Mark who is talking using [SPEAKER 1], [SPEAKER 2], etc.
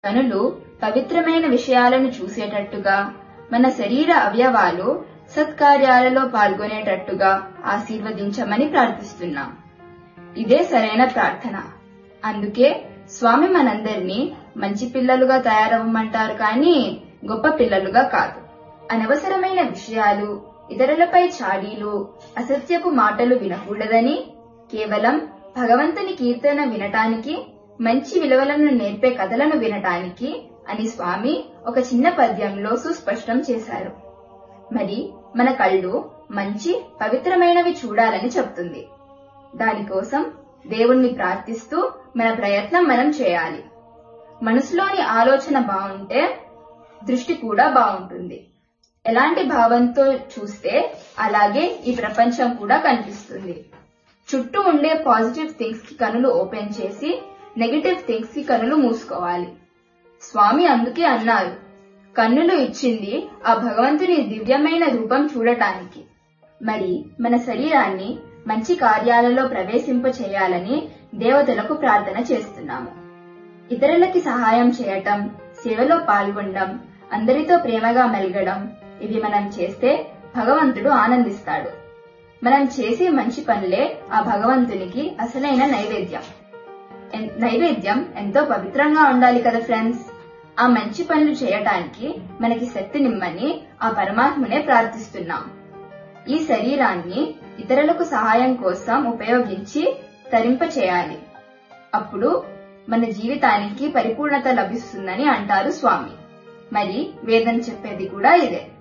[SPEAKER 1] కనులు పవిత్రమైన విషయాలను చూసేటట్టుగా మన శరీర అవయవాలు సత్కార్యాలలో పాల్గొనేటట్టుగా ఆశీర్వదించమని ప్రార్థిస్తున్నాం ఇదే సరైన ప్రార్థన అందుకే స్వామి మనందరినీ మంచి పిల్లలుగా తయారవ్వమంటారు కానీ గొప్ప పిల్లలుగా కాదు అనవసరమైన విషయాలు ఇతరులపై చాడీలు అసత్యపు మాటలు వినకూడదని కేవలం భగవంతుని కీర్తన వినటానికి మంచి విలువలను నేర్పే కథలను వినటానికి అని స్వామి ఒక చిన్న పద్యంలో సుస్పష్టం చేశారు మరి మన కళ్ళు మంచి పవిత్రమైనవి చూడాలని చెప్తుంది దానికోసం దేవుణ్ణి ప్రార్థిస్తూ మన ప్రయత్నం మనం చేయాలి మనసులోని ఆలోచన బాగుంటే దృష్టి కూడా బాగుంటుంది ఎలాంటి భావంతో చూస్తే అలాగే ఈ ప్రపంచం కూడా కనిపిస్తుంది చుట్టూ ఉండే పాజిటివ్ థింగ్స్ కి కనులు ఓపెన్ చేసి నెగటివ్ థింగ్స్ కి కనులు మూసుకోవాలి స్వామి అందుకే అన్నారు కన్నులు ఇచ్చింది ఆ భగవంతుని దివ్యమైన రూపం చూడటానికి మరి మన శరీరాన్ని మంచి కార్యాలలో ప్రవేశింప చేయాలని దేవతలకు ప్రార్థన చేస్తున్నాము ఇతరులకి సహాయం చేయటం సేవలో పాల్గొనడం అందరితో ప్రేమగా మెలగడం ఇవి మనం చేస్తే భగవంతుడు ఆనందిస్తాడు మనం చేసే మంచి పనులే ఆ భగవంతునికి అసలైన నైవేద్యం ఎన్- నైవేద్యం ఎంతో పవిత్రంగా ఉండాలి కదా ఫ్రెండ్స్ ఆ మంచి పనులు చేయటానికి మనకి శక్తినిమ్మని ఆ పరమాత్మనే ప్రార్థిస్తున్నాం ఈ శరీరాన్ని ఇతరులకు సహాయం కోసం ఉపయోగించి తరింప చేయాలి అప్పుడు మన జీవితానికి పరిపూర్ణత లభిస్తుందని అంటారు స్వామి మరి వేదం చెప్పేది కూడా ఇదే